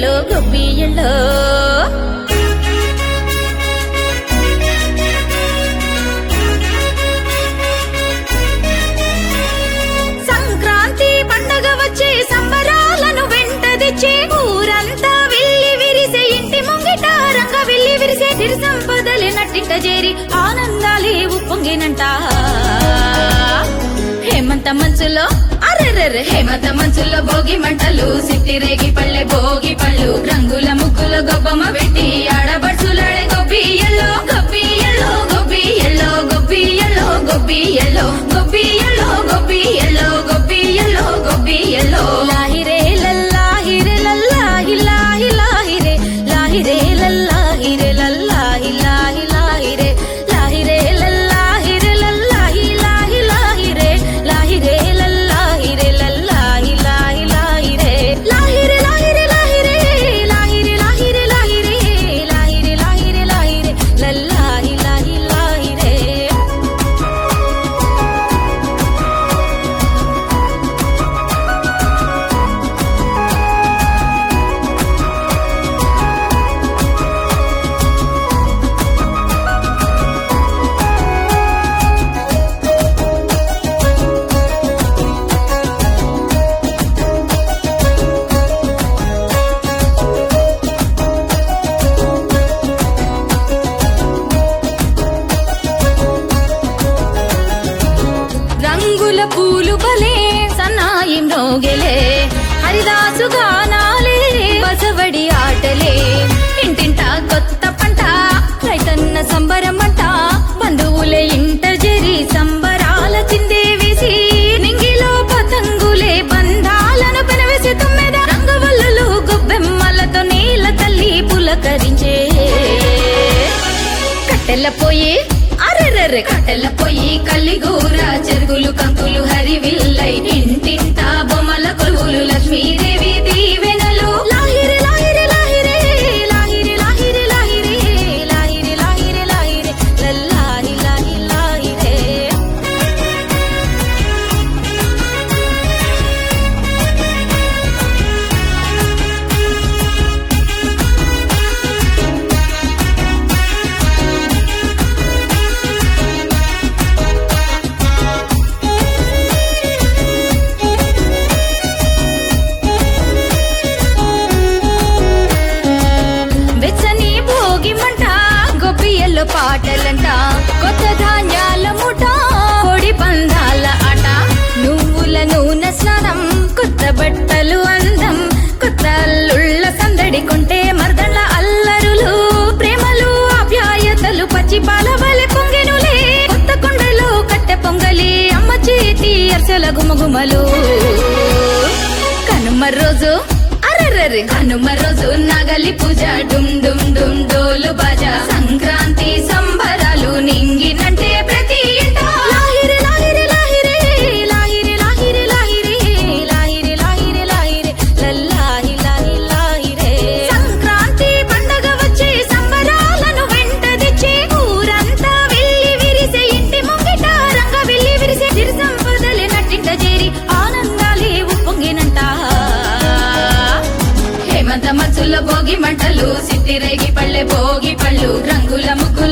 yellow గొబ్బి yellow Sankranti పండగ వచ్చే సంబరాలను వెంట తెచ్చే ఊరంతా విల్లి విరిసే ఇంటి ముంగిట రంగ విల్లి విరిసే సిరి సంపదలే నట్టింట చేరి ఆనందాలే ఉప్పొంగినంట హేమంత మంచులో అరెరెరె హేమంత మంచులో భోగి మంటలు సిట్టి రేగి పళ్ళె భోగి పళ్ళు రంగుల ముగ్గుల గొబ్బమ్మ పెట్టి ఆడబడుచులాడే గొబ్బి ఎల్లో గొబ్బి ఎల్లో గొబ్బి ఎల్లో గొబ్బి ఎల్లో గొబ్బి ఎల్లో గొబ్బి ఎల్లో గొబ్బి ఎల్లో గొబ్బి ఎల్లో గొబ్బి ఎల్లో లాహిరే లల్లాహిరే లల్లాహి లాహి లాహిరే లాహిరే లల్లాహిరే లల్లాహి లాహి లాహిరే లాహిరే లల్లాహిరే లల్లాహి లాహి లాహిరే లాహిరే లల్లాహిరే లల్లాహి లాహి లాహిరే లాహిరే లాహిరే లాహిరే లాహిరే లాహిరే లాహిరే లాహిరే లాహిరే లాహిరే లల్లాహి లాహి లాహిరే రంగుల పూలు బలే సన్నాయి మ్రోగెలే హరిదాసు గానాలే బసవడి ఆటలే ఇంటింట కొత్త పంట రైతన్న సంబరమంట బంధువులే ఇంట జరి సంబరాల చిందే వేసి నింగిలో పతంగులే బంధాలను పెనవేసి తుమ్మెద రంగవల్లులు గొబ్బెమ్మలతో నీల తల్లి పులకరించే కట్టెల పోయి అరెరెర్రె కట్టెల పోయి కలిగూర చెరుగులు కంకులు హరివిల్లై ఇంటింట బొమ్మల కొలువులు లక్ష్మీదేవి దీవెనలు లాహిరి లాహిరి లాహిరి లాహిరి లాహిరి లాహిరి లాహిరి లాహిరి లాహిరి లల్లాహి లాహి లాహిరే వెచ్చని భోగి మంట గొబ్బియల్లో పాటలంట కొత్త ధాన్యాల ముఠ కోడి పందాల ఆట నువ్వుల నూనె స్నానం కొత్త బట్టలు అందం కొత్త అల్లుళ్ళ సందడి కొంటే మర్దళ్ళ అల్లరులు ప్రేమలు ఆప్యాయతలు పచ్చి పాల వలె పొంగెనులే కొత్త కొండలు కట్టె పొంగలి అమ్మ చేతి అర్సల గుమగుమలు కనుమ రోజు అరెరెరె కనుమ రోజు నగలి పూజ డుమ్ డుమ్ డుమ్ డోలు బాజ సంక్రాంతి సంబరాలు నింగినంటే ప్రతి ఇంట లాహిరి లాహిరి లాహిరి లాహిరి లాహిరి లాహిరి లాహిరి లాహిరి లాహిరి లల్లాహి లాహి లాహిరే సంక్రాంతి పండగ వచ్చే సంబరాలను వెంట తెచ్చే ఊరంతా వెళ్ళి విరిసే ఇంటి ముంగిట రంగ వెళ్ళి విరిసే సిరి సంపదలే నట్టింట చేరి ఆనందాలే ఉప్పొంగినంట హేమంత మచ్చుల భోగి మంటలు సిట్టి రేగి పళ్ళె భోగి పళ్ళు రంగుల ముగ్గు